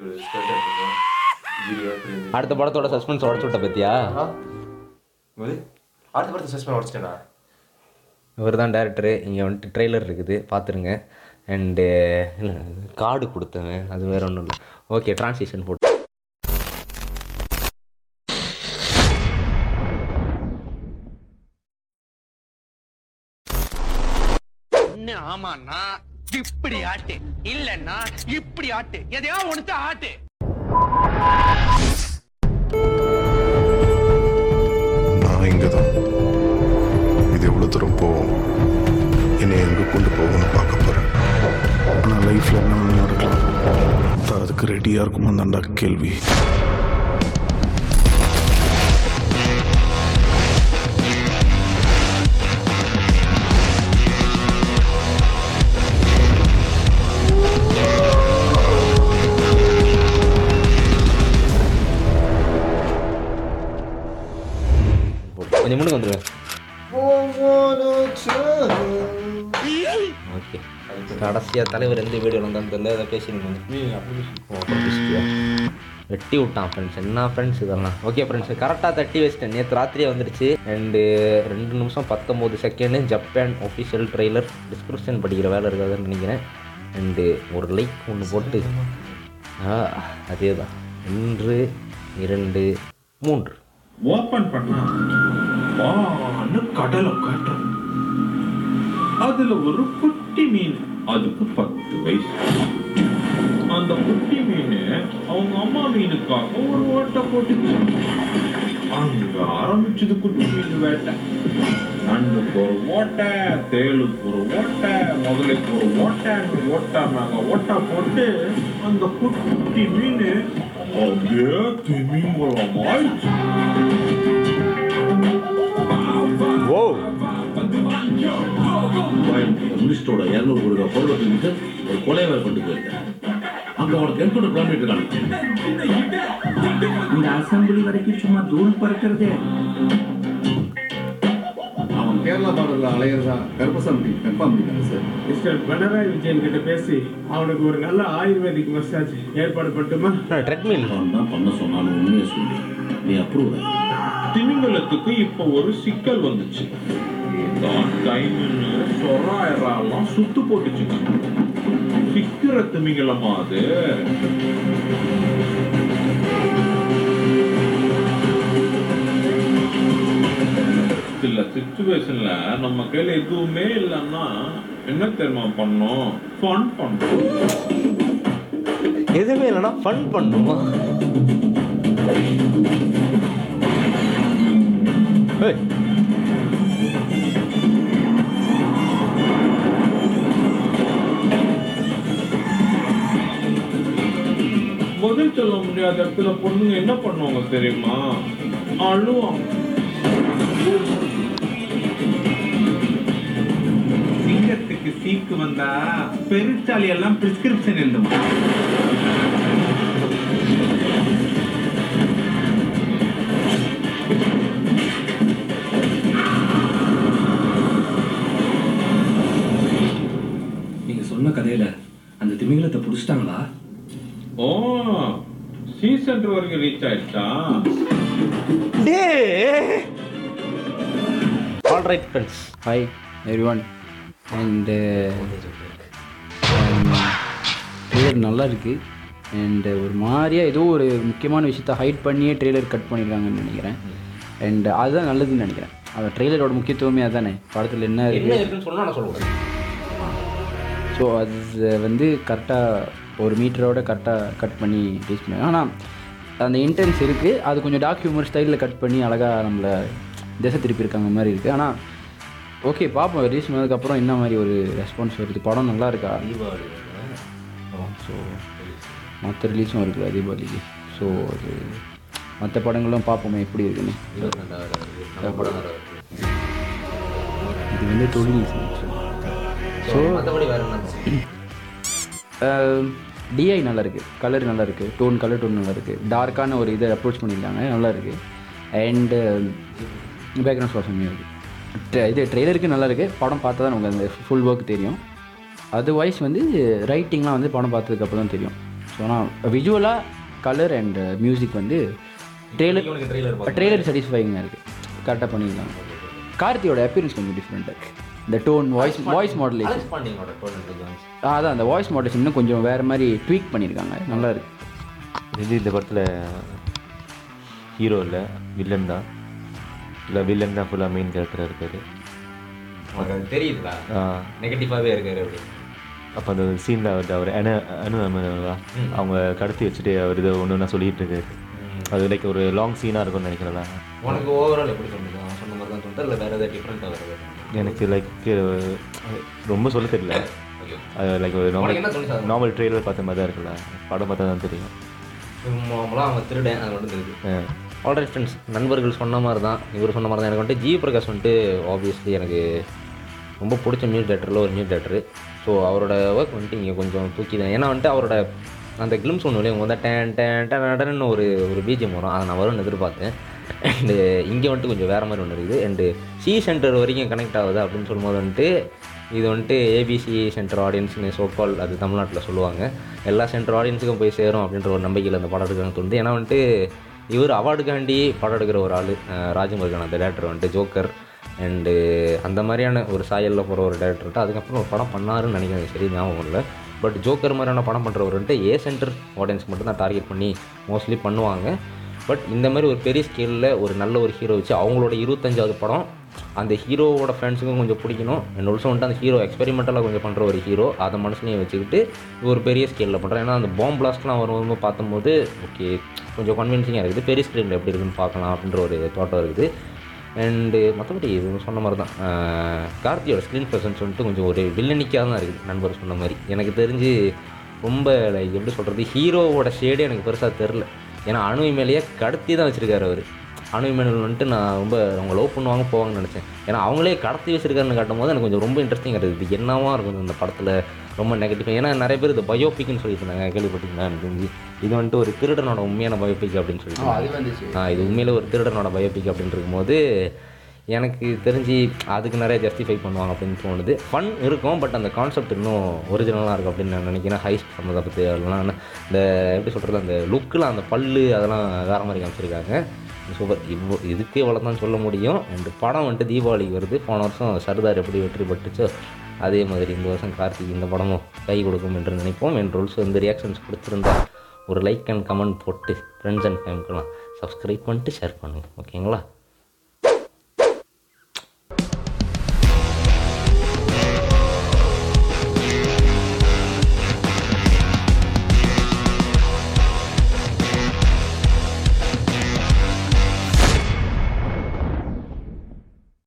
ஒரு ஸ்கர்ட் எடுத்துருக்கோம் வீடியோ அடுத்த படத்தோட சஸ்பென்ஸ் உடச்சு விட்ட பத்தியா அடுத்த படத்தை சஸ்பெண்ட் உடச்சிட்டேனா இவர் தான் டேரக்டரு இங்கே வந்துட்டு ட்ரெய்லர் இருக்குது பார்த்துருங்க அண்டு கார்டு கொடுத்தவன் அது வேற ஒன்றும் இல்லை ஓகே ட்ரான்ஸ்லேஷன் போட்டு என்ன ஆமாண்ணா இப்படி ஆட்டு இல்லன்னா இப்படி ஆட்டு எதையா ஒன்று ஆட்டு நான் இங்கே தான் இது எவ்வளோ தூரம் போகும் என்னை எங்கே கொண்டு போகும்னு பார்க்க போகிறேன் ஆனால் லைஃப்பில் என்ன வேணா நடக்கலாம் அது அதுக்கு ரெடியாக இருக்குமா தாண்டா கேள்வி கொஞ்சம் முன்னுக்கு வந்துருவேன் ஓகே கடைசியாக தலைவர் எந்த வீடியோ வந்தான்னு தெரியல அதை பேசினீங்க அப்புறம் பேசிட்டியா வெட்டி விட்டான் ஃப்ரெண்ட்ஸ் என்ன ஃப்ரெண்ட்ஸ் இதெல்லாம் ஓகே ஃப்ரெண்ட்ஸ் கரெக்டாக தட்டி வச்சிட்டேன் நேற்று ராத்திரியே வந்துடுச்சு அண்டு ரெண்டு நிமிஷம் பத்தொம்போது second Japan official trailer description படிக்கிற வேலை இருக்காதுன்னு நினைக்கிறேன் அண்டு ஒரு லைக் ஒன்று போட்டு ஆ அதே தான் ஒன்று இரண்டு மூன்று ஓபன் பண்ணா வான்னு கடலை காட்டும் அதுல ஒரு குட்டி மீன் அதுக்கு பத்து வயசு அந்த குட்டி மீன் அவங்க அம்மா மீனுக்காக ஒரு ஓட்டை போட்டுச்சு அங்க ஆரம்பிச்சது குட்டி மீன் வேட்டை நண்டுக்கு ஒரு ஓட்டை தேளுக்கு ஒரு ஓட்டை முதலுக்கு ஒரு ஓட்டை ஓட்டா மேங்க ஓட்டா போட்டு அந்த குட்டி மீன் அப்படியே திமிங்கலம் ஆயிடுச்சு ஓ கம்யூனிஸ்டோட இரநூறு கோடி ரூபாய் பொருளை தூக்கிட்டு ஒரு கொலை வேலை கொண்டு போயிருக்கேன் அங்க அவனுக்கு என்கவுண்டர் பிளான் இருக்காங்க இந்த அசம்பிளி வரைக்கும் சும்மா தூள் பறக்கிறதே அவன் கேரளா பார்டர்ல அலையிறதா கர்ப்பசாமி கன்ஃபார்ம் பண்ணிட்டாங்க சார் மிஸ்டர் பினராயி விஜயன் கிட்ட பேசி அவனுக்கு ஒரு நல்ல ஆயுர்வேதிக் மசாஜ் ஏற்பாடு பண்ணட்டுமா ட்ரெட்மில் அவன் தான் பண்ண சொன்னாலும் உண்மையை சொல்லி நீ அப்ரூவ் திமிங்கலத்துக்கு இப்போ ஒரு சிக்கல் வந்துச்சு இதான் டைம்னு சொராயரெல்லாம் சுத்து போட்டுச்சு சிக்கிற திமிங்கலமா அது சில சுச்சுவேஷன்ல நம்ம கையில எதுவுமே இல்லைன்னா என்ன தெரியுமா பண்ணோம் ஃபன் பண்ணோம் எதுவுமே இல்லைன்னா ஃபன் பண்ணுமா ஏய் பதில் சொல்ல முடியாத இடத்துல பொண்ணுங்க என்ன பண்ணுவாங்க தெரியுமா அழுவாங்க சிங்கத்துக்கு சீக்கு வந்தா பெருச்சாலி எல்லாம் பிரிஸ்கிரிப்ஷன் எழுதுமா நீங்க சொன்ன கதையில அந்த திமிங்கலத்தை புடிச்சிட்டாங்களா ஓ சி சென்டர் வரைக்கும் ரீச் ஆயிடுச்சா all right friends hi everyone and trailer நல்லா இருக்குது அண்டு ஒரு மாதிரியா ஏதோ ஒரு முக்கியமான விஷயத்த ஹைட் பண்ணியே ட்ரெய்லர் கட் பண்ணியிருக்காங்கன்னு நினைக்கிறேன் அண்ட் அதுதான் நல்லதுன்னு நினைக்கிறேன் அந்த ட்ரெய்லரோட முக்கியத்துவமே அதுதானே படத்தில் என்ன என்ன இருக்குது இருக்குன்னு சொன்னா நான் சொல்லக்கூடாது ஸோ அது வந்து கரெக்டாக ஒரு மீட்டரோட கரெக்டாக கட் பண்ணி ரீச் பண்ணி ஆனால் அந்த இன்டென்ஸ் இருக்குது அது கொஞ்சம் டாக் ஹியூமர் ஸ்டைலில் கட் பண்ணி அழகாக நம்மளை திசை திருப்பியிருக்காங்க மாதிரி இருக்குது ஆனால் ஓகே பார்ப்போம் ரிலீஸ் பண்ணதுக்கப்புறம் என்ன மாதிரி ஒரு ரெஸ்பான்ஸ் வருது படம் நல்லா இருக்கா தீபாவளி ஸோ மற்ற ரிலீஸும் இருக்குல்ல தீபாவளிக்கு ஸோ அது மற்ற படங்களும் பார்ப்போமே எப்படி இருக்குன்னு இருபத்தி ரெண்டாவது படம் வேறு வருது. இது வந்து தொழில் ஸோ மற்றபடி வேறு என்ன டிஐ நல்லா இருக்கு கலர் நல்லா இருக்கு டோன் கலர் டோன் நல்லா இருக்கு டார்க்கான ஒரு இதை அப்ரோச் பண்ணியிருக்காங்க நல்லா இருக்கு அண்டு பேக்ரவுண்ட் ஸ்கோர் செம்மையாக இருக்கு Tra- இது ட்ரெய்லருக்கு நல்லா இருக்கு படம் பார்த்தா தான் நமக்கு அந்த ஃபுல் ஒர்க் தெரியும் அதர்வைஸ் வந்து ரைட்டிங்லாம் வந்து படம் பார்த்ததுக்கப்புறம் தான் தெரியும் ஸோ ஆனால் விஜுவலாக கலர் அண்ட் மியூசிக் வந்து ட்ரெய்லர் உனக்கு trailer பார்த்து ட்ரெய்லர் சாட்டிஸ்ஃபைங்காக இருக்குது கரெக்டாக பண்ணியிருக்காங்க கார்த்தியோட அப்பியரன்ஸ் கொஞ்சம் டிஃப்ரெண்ட்டாக இருக்குது இந்த tone voice voice modulation Alex பாண்டியனோட டோன் ஜான்ஸ் அதான் அந்த வாய்ஸ் மாடலேஷன் இன்னும் கொஞ்சம் வேறு மாதிரி ட்வீக் பண்ணியிருக்காங்க நல்லா இருக்கு இது இந்த படத்தில் ஹீரோ இல்லை வில்லன் தான் இல்லை வில்லன் தான் ஃபுல்லாக மெயின் கேரக்டராக இருக்காரு உனக்கு அது தெரியுதுடா ஆ, நெகட்டிவாகவே இருக்காரு அப்படி அப்போ அந்த சீனில் வந்து அவர் அனு அனு அமரவா, அவங்க கடத்தி வச்சுட்டு அவர் இதை ஒன்று ஒன்றா சொல்லிட்டு இருக்காரு அது லைக் ஒரு லாங் சீனாக இருக்கும்னு நினைக்கிறேன்ல உனக்கு ஓவரால் எப்படி தோணுது அவன் சொன்ன மாதிரி தான் தோணுது இல்லை வேறு ஏதாவது டிஃப்ரெண்ட்டாக வருது எனக்கு லைக் ரொம்ப சொல்ல தெரியல ஓகே அது லைக் ஒரு உனக்கு என்ன தோணுச்சு நார்மல் அது? நார்மல் ட்ரெய்லர் பார்த்த மாதிரி தான் இருக்குல்ல படம் பார்த்தா தான் தெரியும் சும்மாலாம் அவன் திருடன் அது மட்டும் தெரியுது ஆ. ஆல்ரைட் ஃப்ரெண்ட்ஸ் நண்பர்கள் சொன்ன மாதிரி தான் இவர் சொன்ன மாதிரி தான் எனக்கு வந்துட்டு ஜி பிரகாஷ் வந்துட்டு ஆப்வியஸ்லி எனக்கு ரொம்ப பிடிச்ச மியூசிக் டேரக்டரில் ஒரு மியூசிக் டேரக்டர் ஸோ அவரோட ஒர்க் வந்துட்டு இங்கே கொஞ்சம் தூக்கி தான் ஏன்னா வந்துட்டு அவரோட அந்த கிளிம்ஸ் ஒன்று இல்லையா வந்து டேன் டேன் டேன் ஒரு ஒரு பிஜிஎம் வரும் அதை நான் வரும்னு எதிர்பார்த்தேன் அண்டு இங்கே வந்துட்டு கொஞ்சம் வேறு மாதிரி ஒன்று இருக்குது அண்டு சி சென்டர் வரைக்கும் கனெக்ட் ஆகுது அப்படின்னு சொல்லும்போது வந்துட்டு இது வந்துட்டு ஏபிசி சென்டர் ஆடியன்ஸ்னு சோக்கால் அது தமிழ்நாட்டில் சொல்லுவாங்க எல்லா சென்டர் ஆடியன்ஸுக்கும் போய் சேரும் அப்படின்ற ஒரு நம்பிக்கையில் அந்த படம் எடுக்கிறாங்க தோணுது ஏன்னா வந்துட்டு இவர் அவார்டுக்காண்டி படம் எடுக்கிற ஒரு ஆள் ராஜமுருகன் அந்த டேரக்டர் வந்துட்டு ஜோக்கர் அண்டு அந்த மாதிரியான ஒரு சாயலில் போகிற ஒரு டேரக்டர்கிட்ட அதுக்கப்புறம் ஒரு படம் பண்ணாருன்னு நினைக்கிறேன் சரி ஞாபகம் இல்லை பட் ஜோக்கர் மாதிரியான படம் பண்ணுறவர் வந்துட்டு ஏ சென்டர் ஆடியன்ஸ் மட்டும் தான் டார்கெட் பண்ணி மோஸ்ட்லி பண்ணுவாங்க பட் இந்த மாதிரி ஒரு பெரிய ஸ்கேலில் ஒரு நல்ல ஒரு ஹீரோ வச்சு அவங்களோட இருபத்தஞ்சாவது படம் அந்த ஹீரோவோட ஃப்ரெண்ட்ஸுக்கும் கொஞ்சம் பிடிக்கணும் அண்ட் ஆல்சோ வந்துட்டு அந்த ஹீரோ எக்ஸ்பெரிமெண்டலாக கொஞ்சம் பண்ணுற ஒரு ஹீரோ அதை மனசுலையும் வச்சுக்கிட்டு இது ஒரு பெரிய ஸ்கேலில் பண்ணுறேன் ஏன்னா அந்த பாம் பிளாஸ்ட்லாம் வரும்போது பார்த்தம்போது ஓகே கொஞ்சம் கன்வின்சிங்காக இருக்குது பெரிய ஸ்க்ரீனில் எப்படி இருக்குன்னு பார்க்கலாம் அப்படின்ற ஒரு தோட்டம் இருக்குது அண்டு மற்றபடி இது சொன்ன மாதிரி தான் ஆஹ் கார்த்தியோட ஸ்க்ரீன் ப்ரெசன்ஸ் வந்துட்டு கொஞ்சம் ஒரு வில்லனிக்காக தான் இருக்குது நண்பர் சொன்ன மாதிரி எனக்கு தெரிஞ்சு ரொம்ப like எப்படி சொல்கிறது ஹீரோவோட ஷேடே எனக்கு பெருசாக தெரில ஏன்னா அணு மேலேயே கடத்தி தான் வச்சுருக்காரு அவர் அணு மேனல் வந்துட்டு நான் ரொம்ப அவங்க லவ் பண்ணுவாங்க போவாங்கன்னு நினச்சேன் ஏன்னா அவங்களே கடத்தி வச்சிருக்காருன்னு காட்டும் போது எனக்கு கொஞ்சம் ரொம்ப இன்ட்ரெஸ்டிங்காக இருக்குது இது என்னவா இருக்கும் இந்த படத்தில் ரொம்ப நெகட்டிவ் ஏன்னா நிறைய பேர் இது பயோபிக்னு சொல்லிட்டு இருந்தாங்க கேள்விப்பட்டீங்களா எனக்கு தெரிஞ்சு இது வந்துட்டு ஒரு திருடனோட உண்மையான பயோபிக் அப்படின்னு சொல்லிட்டு அது வந்துச்சு ஆ இது உண்மையிலே ஒரு திருடனோட பயோபிக் அப்படின்னு இருக்கும்போது எனக்கு தெரிஞ்சு அதுக்கு நிறைய ஜஸ்டிஃபை பண்ணுவாங்க அப்படின்னு தோணுது ஃபன் இருக்கும் பட் அந்த கான்செப்ட் இன்னும் ஒரிஜினலாக இருக்கும் அப்படின்னு நான் நினைக்கிறேன் ஹைஸ்ட் சம்மந்தத்தை பற்றி அதெல்லாம் இந்த எப்படி சொல்கிறது அந்த லுக்கில் அந்த பல்லு அதெல்லாம் வேறு மாதிரி காமிச்சிருக்காங்க சூப்பர் இவ்வளோ இதுக்கு இவ்வளோ தான் சொல்ல முடியும் அண்ட் படம் வந்துட்டு தீபாவளிக்கு வருது போன வருஷம் சர்தார் எப்படி வெற்றி பெற்றுச்சோ அதே மாதிரி இந்த வருஷம் கார்த்திக் இந்த படமும் கை கொடுக்கும் என்று நினைப்போம் என் ரூல்ஸ் வந்து ரியாக்ஷன்ஸ் கொடுத்துருந்தா ஒரு லைக் அண்ட் கமெண்ட் போட்டு ஃப்ரெண்ட்ஸ் அண்ட் ஃபேமிலிக்கெல்லாம் சப்ஸ்கிரைப் பண்ணிட்டு ஷேர் பண்ணுங்கள் ஓகேங்களா